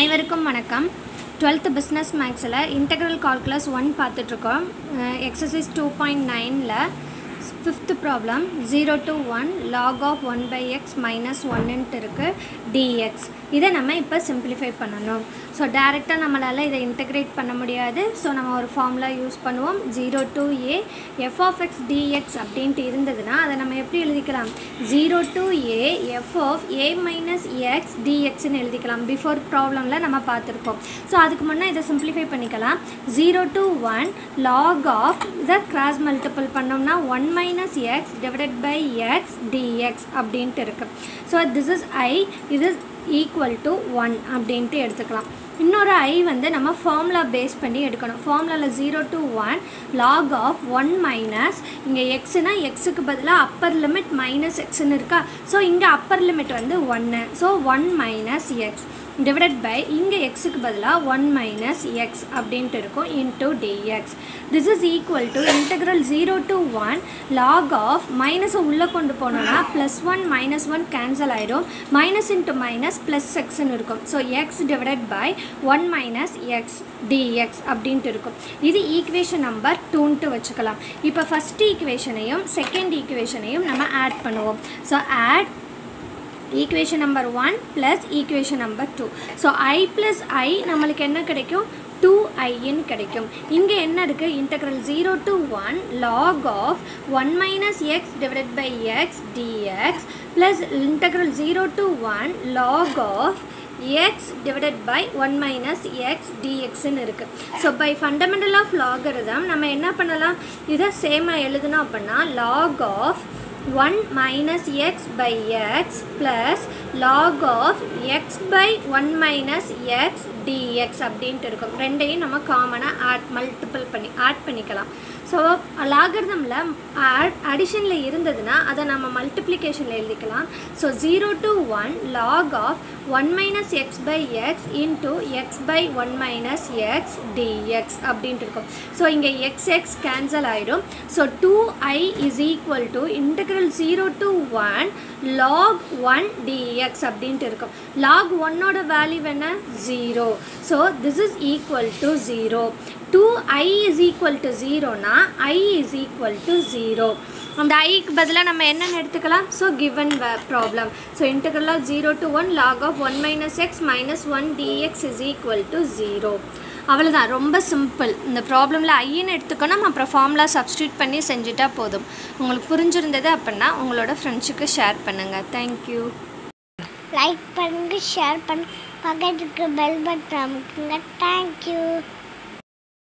அனைவருக்கும் வணக்கம் twelfth business மேக்ஸில் இன்டெக்ரல் கால்குலஸ் ஒன் பார்த்துட்ருக்கோம் எக்ஸசைஸ் டூ பாயிண்ட் நைனில் fifth problem zero to one log of one by x minus ஒன்னுன்ட்டு இருக்குது டிஎக்ஸ் இதை நம்ம இப்போ சிம்பிளிஃபை பண்ணணும் ஸோ டேரெக்டாக நம்மளால் இதை இன்டெகிரேட் பண்ண முடியாது ஸோ நம்ம ஒரு ஃபார்முலா யூஸ் பண்ணுவோம் zero to a f of x dx அப்படின்ட்டு இருந்ததுன்னா அதை நம்ம எப்படி எழுதிக்கலாம் zero to a f of a minus x டிஎக்ஸ்னு எழுதிக்கலாம் பிஃபோர் ப்ராப்ளமில் நம்ம பார்த்துருக்கோம் ஸோ அதுக்கு முன்னே இதை சிம்பிளிஃபை பண்ணிக்கலாம் zero to one log of இதை கிராஸ் மல்டிபிள் பண்ணோம்னா one minus x divided by x dx அப்படின்ட்டு இருக்குது ஸோ திஸ் இஸ் ஐ இது ஈக்குவல் டு ஒன் அப்படின்ட்டு எடுத்துக்கலாம் இன்னொரு ஐ வந்து நம்ம ஃபார்முலா பேஸ் பண்ணி எடுக்கணும் ஃபார்முலாவில் zero to one log of one minus இங்கே எக்ஸுனா எக்ஸுக்கு பதிலாக அப்பர் லிமிட் மைனஸ் எக்ஸ்னு இருக்கா ஸோ இங்கே அப்பர் லிமிட் வந்து ஒன்று so one minus x divided by இங்கே எக்ஸுக்கு பதிலாக ஒன் மைனஸ் எக்ஸ் அப்படின்ட்டு இருக்கும் into dx this is equal to integral zero to one log of மைனஸை உள்ளே கொண்டு போனோம்னா plus one minus one cancel ஆகிடும் மைனஸ் இன்ட்டு மைனஸ் ப்ளஸ் எக்ஸ்னு இருக்கும் so x divided by one minus x dx அப்படின்ட்டு இருக்கும் இது ஈக்குவேஷன் நம்பர் டூன்ட்டு வச்சுக்கலாம் இப்போ ஃபஸ்ட் ஈக்குவேஷனையும் செகண்ட் ஈக்குவேஷனையும் நம்ம ஆட் பண்ணுவோம் so add equation number one plus equation number two so I plus I நம்மளுக்கு என்ன கிடைக்கும் டூ ஐன்னு கிடைக்கும் இங்கே என்ன இருக்குது integral zero to one log of one minus x divided by x dx plus integral zero to one log of x divided by one minus எக்ஸ் டிஎக்ஸ்ன்னு இருக்குது so by fundamental of logarithm நம்ம என்ன பண்ணலாம் இதை சேமாக எழுதணும் அப்படின்னா log of 1 minus x by x plus log of x by 1 minus x dx அப்படின்ட்டு இருக்கும் ரெண்டையும் நம்ம காமனாக ஆட் மல்டிபிள் பண்ணி ஆட் பண்ணிக்கலாம் ஸோ லாகர்தமில் ஆட் அடிஷனில் இருந்ததுன்னா அதை நம்ம மல்டிப்ளிகேஷனில் எழுதிக்கலாம் so zero to one log of one minus x by x into x by one minus x dx அப்படின்ட்டு இருக்கும் ஸோ இங்கே எக்ஸ் எக்ஸ் கேன்சல் ஆகிடும் so two I is equal to integral zero to one log one dx அப்படின்ட்டு இருக்கும் log ஒன்னோட value என்ன zero so this is equal to zero two I is equal to ஜீரோனா I is equal to zero அந்த ஐக்கு பதிலாக நம்ம என்னென்னு எடுத்துக்கலாம் so given problem so integral of zero to one log of one minus x minus one dx is equal to zero அவ்வளோதான் ரொம்ப simple இந்த ப்ராப்ளமில் ஐன்னு எடுத்துக்கணும் அப்புறம் ஃபார்முலா சப்ஸ்டியூட் பண்ணி செஞ்சுட்டா போதும் உங்களுக்கு புரிஞ்சிருந்தது அப்படின்னா உங்களோட ஃப்ரெண்ட்ஸுக்கு ஷேர் பண்ணுங்கள் தேங்க்யூ லைக் பண்ணுங்க ஷேர் பண்ணுங்க பக்கத்துக்கு பெல் பட்டன் அமுக்குங்க தேங்க்யூ